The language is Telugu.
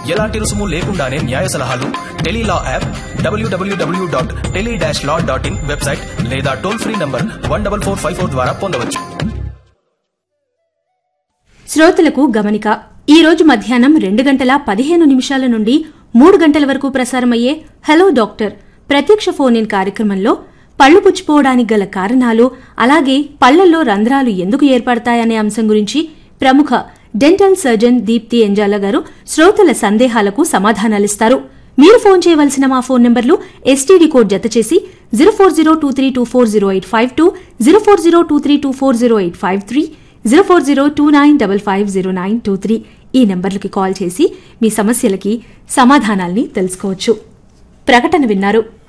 ఎలాంటి రుసుము లేకుండానే న్యాయ సలహాలు Tele Law app WWW dot tele dash law dot in website లేదా toll free number one double four five four ద్వారా పొందవచ్చు శ్రోతలకు గమనిక ఈ రోజు మధ్యాహ్నం రెండు గంటల పదిహేను నిమిషాల నుండి మూడు గంటల వరకు ప్రసారమయ్యే హలో డాక్టర్ ప్రత్యక్ష ఫోన్ ఇన్ కార్యక్రమంలో పళ్ళు పుచ్చిపోవడానికి గల కారణాలు అలాగే పళ్లల్లో రంధ్రాలు ఎందుకు ఏర్పడతాయనే అంశం గురించి ప్రముఖ డెంటల్ సర్జన్ దీప్తి ఎంజాల గారు శ్రోతల సందేహాలకు సమాధానాలిస్తారు మీరు ఫోన్ చేయవలసిన మా ఫోన్ నంబర్లు ఎస్టీడీ కోడ్ జత చేసి zero four zero two three two four zero eight five two zero four zero two three two four zero eight five three zero four zero two nine double five zero nine two three ఈ నెంబర్లకి కాల్ చేసి మీ సమస్యలకి సమాధానాల్ని తెలుసుకోవచ్చు ప్రకటన విన్నారు